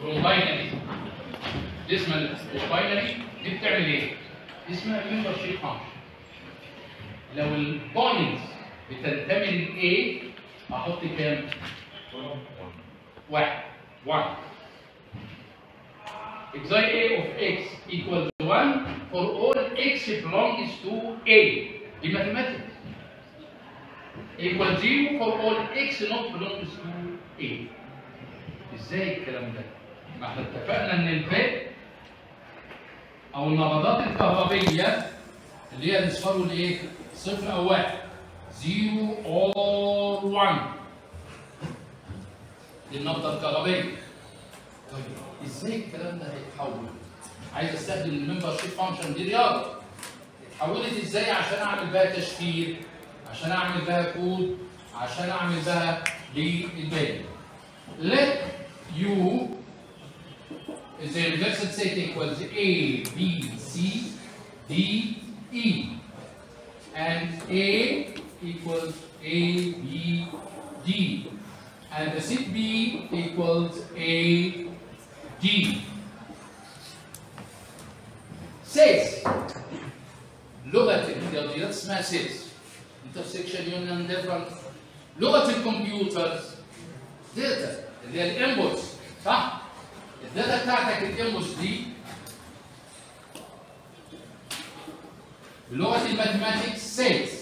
فروم باينري ديسمال باينري دي بتعمل ايه؟ دي اسمها ممبر شيب فانكشن لو البوينتس بتنتمي ل A احط كام؟ واحد 1 exi A of x equals 1 for all x belongs to A دي mathematics equal 0 for all x not belongs to A ازاي الكلام ده؟ ما احنا اتفقنا ان الباء او النبضات الكهربيه اللي هي الاصفار والايه؟ صفر او واحد 0 or 1 دي النبضه الكهربيه طيب ازاي الكلام ده هيتحول؟ عايز استخدم الممبر شيب فانكشن دي رياضه اتحولت ازاي عشان اعمل بها تشفير عشان اعمل بها كود عشان اعمل بها للباقي let u is the universal set equals a b c d e and a equals a b d and the set b equals a d says لغه الرياضيات اسمها سيلز intersection union difference لغه الكمبيوترز داتا اللي هي الانبوتس صح الداتا بتاعتك الانبوتس دي لغه الماثماتكس سيلز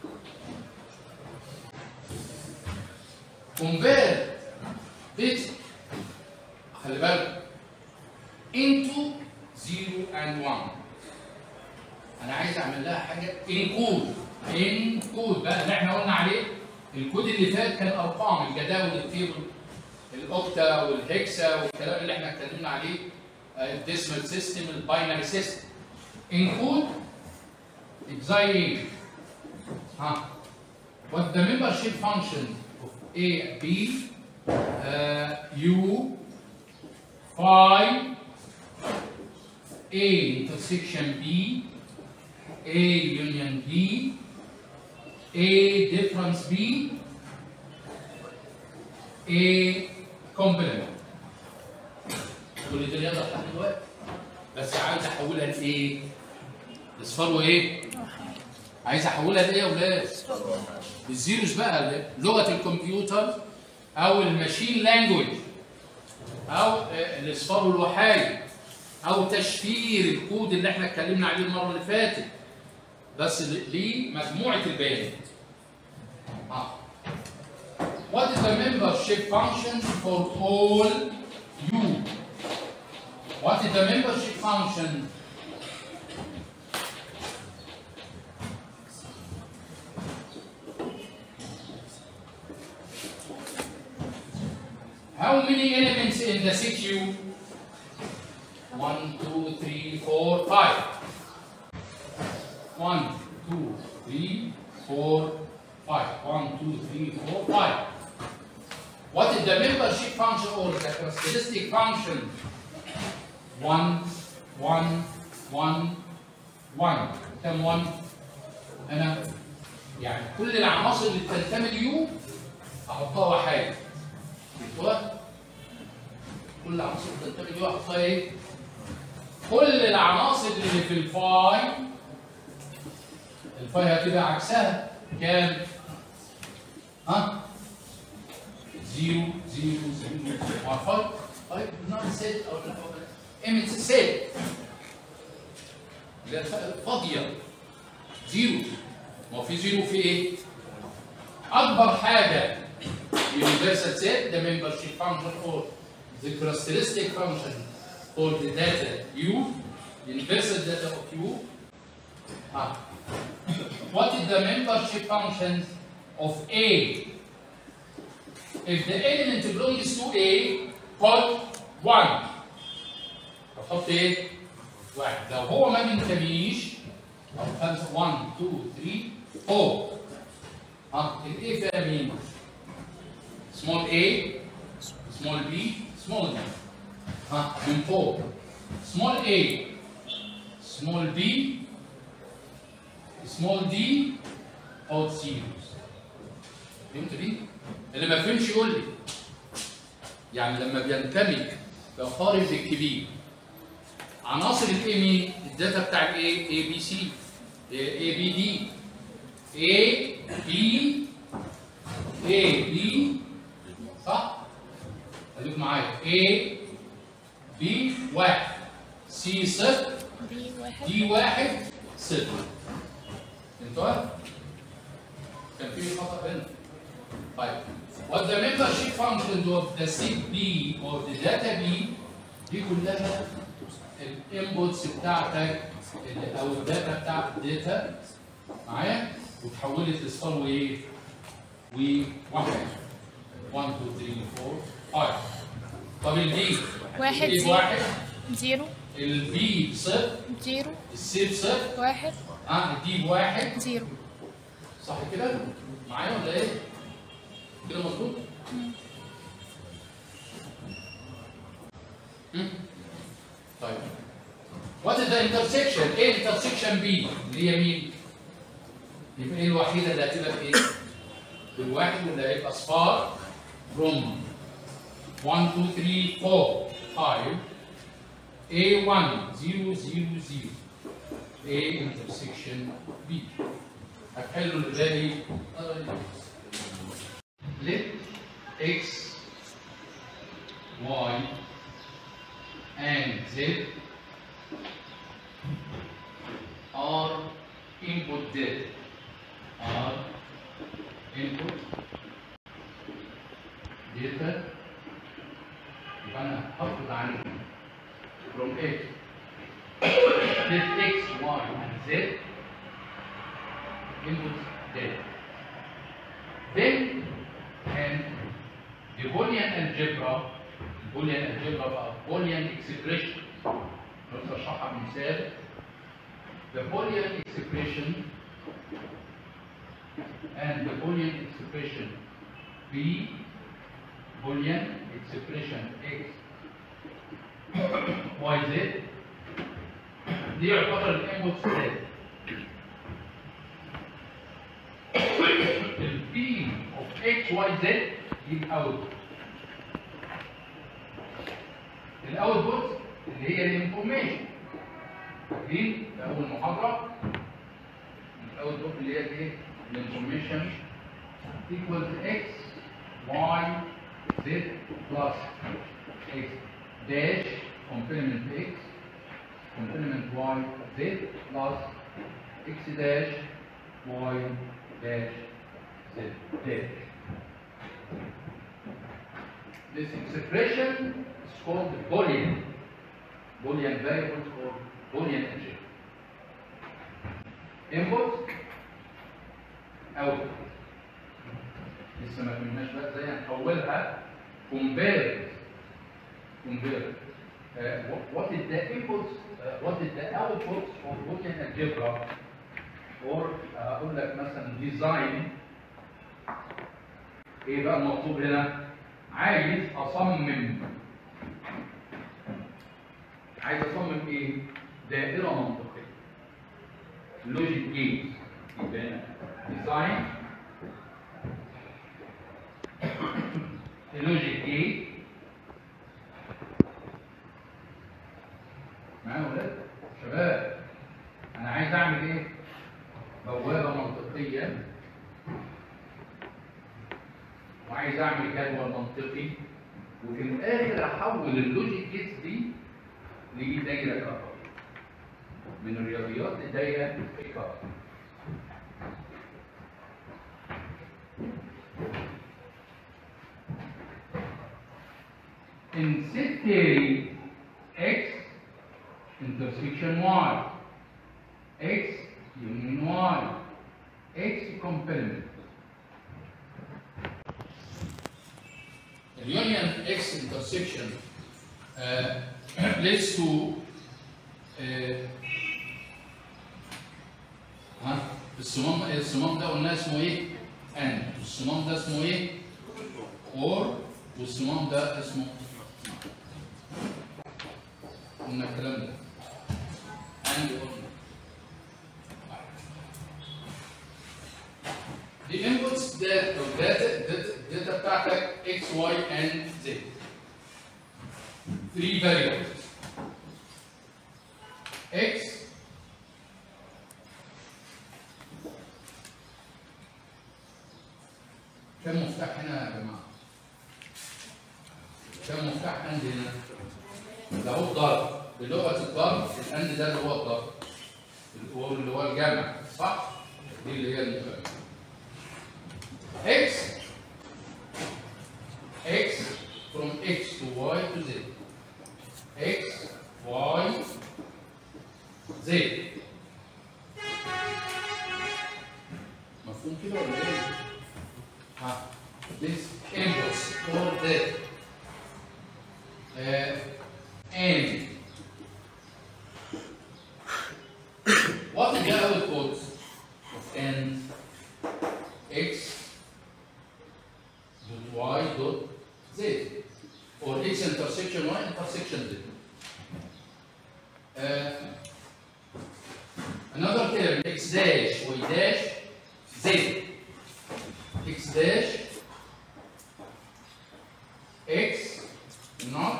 convert bits خلي بالك into 0 and 1 انا عايز اعمل لها حاجه انكود انكود بقى اللي احنا قلنا عليه الكود اللي فات كان ارقام الجداول التيبل الاوكتا والهكسا والكلام اللي احنا اتكلمنا عليه الديسمال سيستم الباينري سيستم انكود زي ايه؟ ها what the membership function of A B uh, U phi A intersection B A union B A difference B A complement كل دي رياضه لحد دلوقتي بس عايز احولها لايه؟ اصفار ايه؟ عايز احولها لايه يا اولاد؟ الزيروز بقى لغه الكمبيوتر او الماشين لانجوج او الاصفار والوحايد او تشفير الكود اللي احنا اتكلمنا عليه المره اللي فاتت بس لمجموعه البيانات. آه. What is the membership function for all you? What is the membership function? How many elements in the set U? One, two, three, four, five. One, two, three, four, five. One, two, three, four, five. What is the membership function or the characteristic function? One, one, one, one. كم one؟ أنا يعني كل العناصر اللي بتنتمي ليو أحطها وحايد. شفتوها؟ كل العناصر اللي بتنتمي ليو أحطها إيه؟ كل العناصر اللي في الفاي الفاي هتبقى عكسها كام؟ ها؟ زيرو زيرو زيرو مع فاي فاي نوت سيت او ايمج سيت اللي هي فاضيه زيرو ما هو في زيرو في ايه؟ اكبر حاجه universal set the membership function or the characteristic function for the data U, universal data of U. Ah. What is the membership function of A? If the element belongs to A, put 1. احط ايه؟ واحد لو هو ما بينتميش او خمسه 1 2 3 4 ها الايه فيها مين؟ small a small b small b ها من فوق small a small b small d odd zeros فهمت دي؟ اللي ما فهمش يقول لي يعني لما بينتمي بقارن بالكبير عناصر الاي مين؟ الداتا بتاع الاي اي بي سي اي بي دي اي بي اي بي صح؟ خليك معايا اي بي واحد سي صفر دي واحد دي واحد صفر انتوا كان في خطأ هنا طيب what the membership functions of the seed B or the data B دي كلها الانبوتس بتاعتك ال- او الداتا بتاعت الداتا معايا وتحولت لستار وايه؟ وواحد 1 2 3 4 5 طب البي واحد البي زيرو. واحد زيرو البي بصفر زيرو السي بصفر واحد اه الدي بواحد زيرو صح كده؟ معايا ولا ايه؟ كده مظبوط؟ مم. طيب وات ذا انترسكشن؟ ايه الانترسكشن بي؟ اللي هي مين؟ يبقى ايه الوحيده اللي هتبقى في ايه؟ بالواحد اللي هيبقى صفار from 1 2 3 4 5 A1 0 0 0 A intersection B هتحلوا اللي بالي let x y and z are input data are input data يبقى انا هفرض عليهم from x let x y and z input data. Then, and the Boolean algebra, Boolean algebra بقى Boolean expression. نقدر اشرحها بمثال. The Boolean expression and the Boolean expression B, Boolean expression X, Y, Z دي يعتبر الانبوت ستيت. ال P of X, Y, Z دي الاوت الاوتبوت اللي هي الانفورميشن فاكرين في اول محاضره الاوتبوت اللي هي الايه الانفورميشن equals x y z plus x dash complement x complement y z plus x dash y dash z dash This expression is called Boolean. Boolean variable is called Boolean algebra. Input, output. لسه ما كناش بقى ازاي هنحولها compare compare uh, what, what is the input uh, what is the output of Boolean algebra or uh, اقول لك مثلا design ايه بقى المطلوب هنا عايز اصمم عايز اصمم ايه دائره منطقيه لوجيك جيت يبقى ديزاين لوجيك جيت معايا يا ولاد شباب انا عايز اعمل ايه بوابه منطقيه وعايز اعمل جدول منطقي وفي الاخر احول اللوجيك جيتس دي لدايره كهربائيه من الرياضيات لدايره كهربائيه in set theory x intersection y x union y x complement اليونيون اكس انترسكشن leads to آه، ها الصمام الصمام ده قلنا اسمه ايه؟ ان والصمام ده اسمه ايه؟ اور والصمام ده اسمه قلنا الكلام ده and or The inputs that or data, data, data بتاعتك x, y and z. 3 variables x كم مفتاح هنا يا جماعه؟ كم مفتاح عندي هنا؟ ده هو الضرب بلغه الضرب الاند ده اللي هو الضرب اللي هو اللي هو الجمع صح؟ دي اللي هي المكالمه x x from x to y to z x y z مفهوم كده ولا ايه؟ ها this inputs for the uh, and what is the output of n x dot y dot z or x intersection y intersection z uh, another term x dash y dash z x dash x not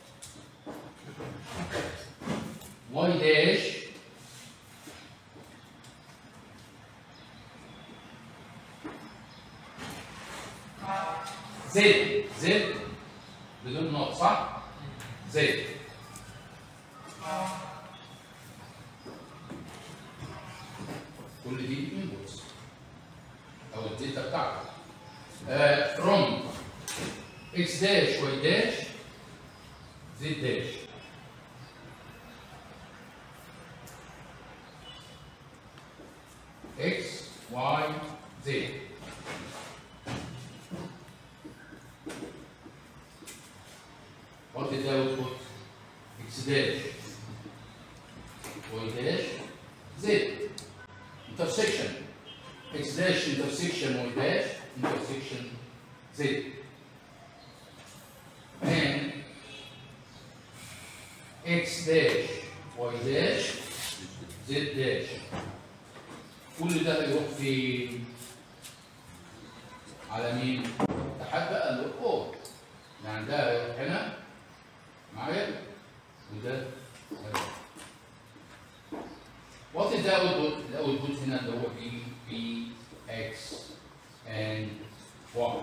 y dash z z بدون نقط صح؟ z كل دي inputs او الداتا بتاعتك آه from x dash y dash z dash x y z what is the output x dash y dash z intersection x dash intersection y dash intersection z and x dash y dash z dash كل ده هيروح فين؟ على مين؟ لحد بقى الريكورد يعني ده هيروح هنا معايا وده هيروح What is the output? الاوتبوت هنا اللي هو بي بي اكس and y.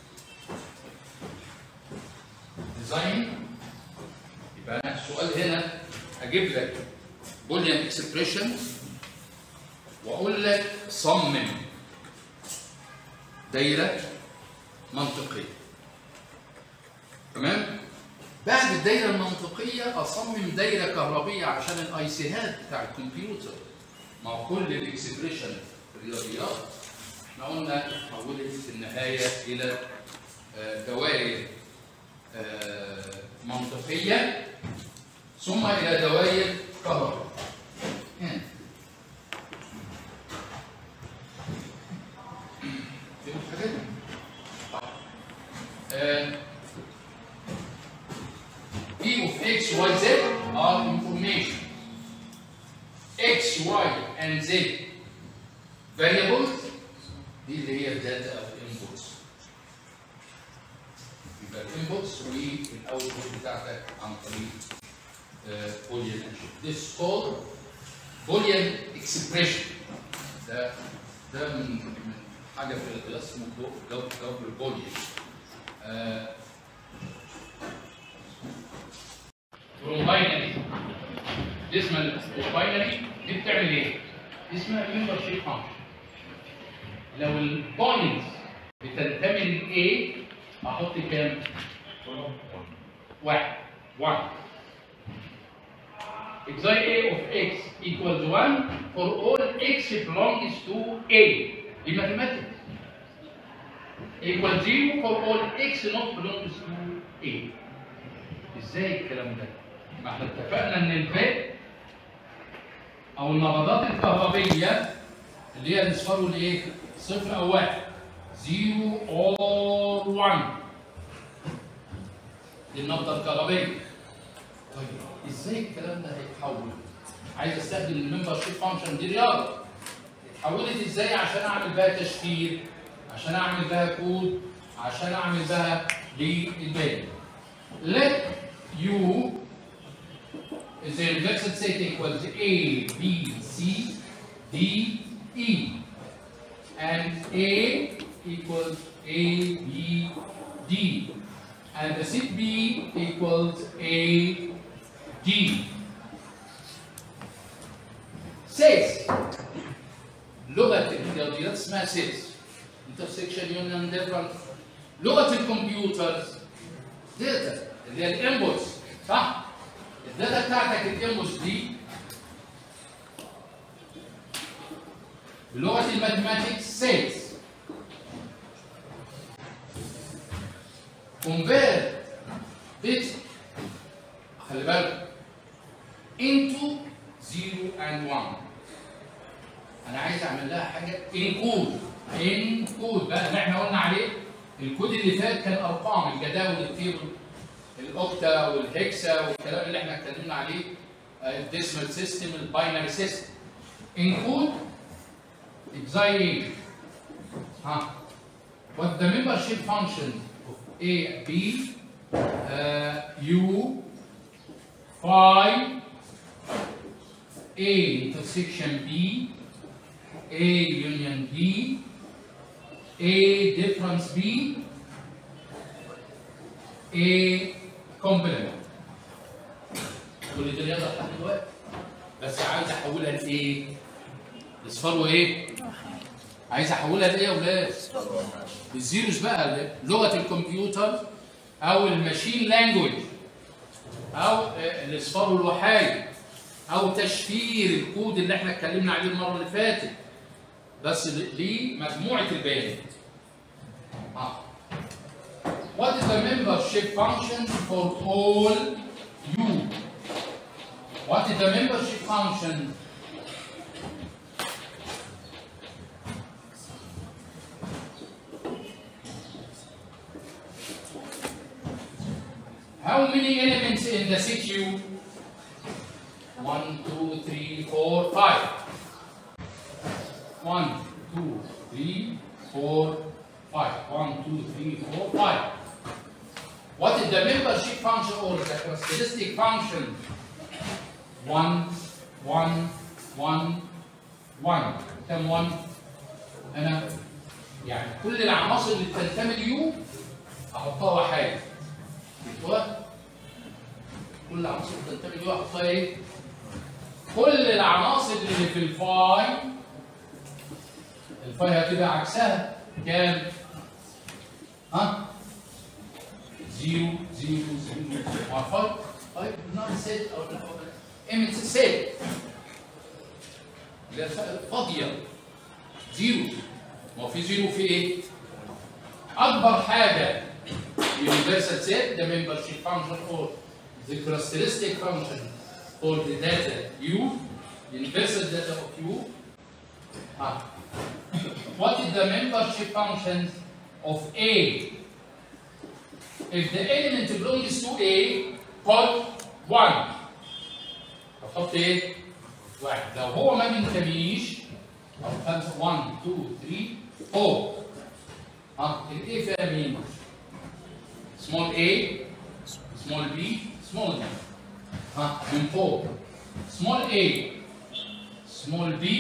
ديزاين يبقى انا السؤال هنا اجيب لك بوليان اكسبريشن واقول لك صمم دايره منطقيه تمام بعد الدايره المنطقيه اصمم دايره كهربيه عشان الاي سيهات بتاع الكمبيوتر ما هو كل الاكسبريشن في الرياضيات احنا قلنا حولت في النهايه الى آه، دوائر آه، منطقيه ثم الى دوائر كهربائيه هنا فهمت الحاجات دي؟ طيب. آه، P of x, y, z are information. x, y, and z variables دي اللي هي الداتا او inputs. يبقى الانبوتس والاوتبوت بتاعتك عن طريق بوليان This is called بوليان expression. ده ده من من حاجه في القياس اسمه جبر جبر بوليان. آه، from binary دي اسمها الباينري دي بتعمل ايه؟ دي اسمها ممبر شيب فانكشن لو البوينتس بتنتمي ل A احط كام؟ واحد واحد Exi A of x equals 1 for all x belongs to A دي mathematics equals 0 for all x not belongs to A ازاي الكلام ده؟ ما احنا اتفقنا ان الفاء او النبضات الكهربيه اللي هي نصفره لايه؟ صفر او واحد زيرو اور 1 دي النبضه الكهربيه طيب ازاي الكلام ده هيتحول؟ عايز استخدم الممبر شيب فانكشن دي رياضه اتحولت ازاي عشان اعمل بها تشفير عشان اعمل بها كود عشان اعمل بها للباقي let U is the universal set equals A, B, C, D, E. And A equals A, B, D. And the set B equals A, D. Says لغة الرياضيات اسمها سيس intersection union difference لغة الكمبيوترز داتا اللي هي الانبوتس صح؟ الداتا بتاعتك الانبوتس دي بلغة الماثماتكس سيلز convert bit خلي بالك into 0 and 1 انا عايز اعمل لها حاجه انكود انكود بقى اللي احنا قلنا عليه الكود اللي فات كان ارقام الجداول التيبل الاوكتا والهكسا والكلام اللي احنا اتكلمنا عليه الديسمال سيستم الباينري سيستم انكود زي ايه؟ ها what the membership function of A B uh, U phi A intersection B A union B A difference B A complement كل دي رياضه لحد دلوقتي بس عايز احولها لايه؟ اصفار وايه؟ عايز احولها لايه يا ولاد؟ بالزيروز بقى لغه الكمبيوتر او الماشين لانجوج او آه، الاصفار والوحايد او تشفير الكود اللي احنا اتكلمنا عليه المره اللي فاتت بس لمجموعه البيانات آه. What is the membership function for all you? What is the membership function How many elements in the CQ? One, two, three, four, five. One, two, three, four, five. One, two, three, four, five. What is the membership function or the characteristic function? One, one, one, one. كم one؟ أنا يعني كل العناصر اللي بتنتمي ليو أحطها وحايد. شفتوها؟ كل العناصر اللي بتنتمي ليو أحطها إيه؟ كل العناصر اللي في الفاي الفاي هتبقى عكسها كام؟ ها؟ زيرو زيرو زيرو مع فاي فاي نوت سيت او ايمت سيت اللي هي فاضيه زيرو ما هو في زيرو في ايه؟ اكبر حاجه universal set the membership function or the characteristic function for the data u universal data of u ah. what is the membership function of a if the element belongs to a put 1 احط ايه واحد لو هو ما بينتميش او خمسه 1 2 3 4 ها الايه فيها مين small a small b small d ها من فوق small a small b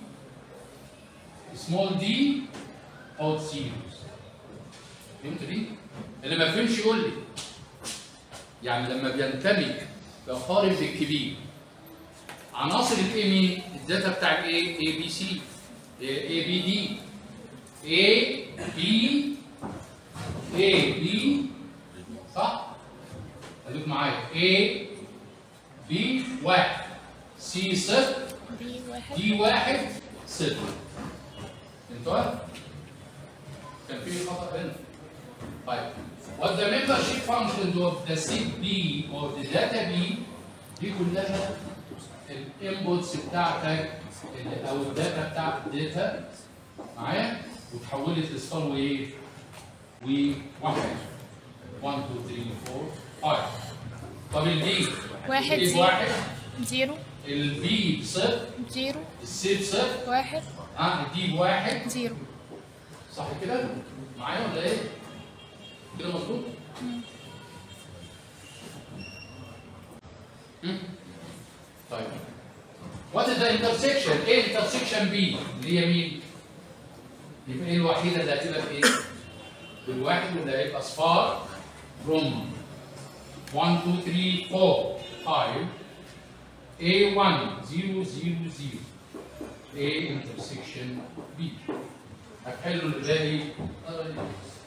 small d out zeros فهمت دي؟ اللي ما فهمش يقول لي يعني لما بينتمي بقارن بالكبير عناصر الاي مين؟ الداتا بتاع الاي اي بي سي اي بي دي اي بي اي بي صح؟ خليك معايا A B واحد C صفر دي واحد D واحد صفر فهمتوها؟ كان في خطأ هنا طيب what the membership function of the seed B or the data B دي كلها الانبوتس بتاعتك اللي- او الداتا بتاعت الداتا معايا وتحولت لاصفار وايه؟ وواحد 1 2 3 4 5 طب البي واحد البي زيرو. واحد زيرو البي بصفر زيرو السي بصفر واحد ها الدي بواحد زيرو صح كده؟ معايا ولا ايه؟ كده مظبوط؟ مم؟ طيب وات از ذا انترسكشن ايه انترسكشن بي اللي هي مين؟ يبقى ايه الوحيده اللي هتبقى في ايه؟ بالواحد اللي هيبقى اصفار from 1 2 3 4 5 A1 0 0 0 A intersection B هتحلوا الباقي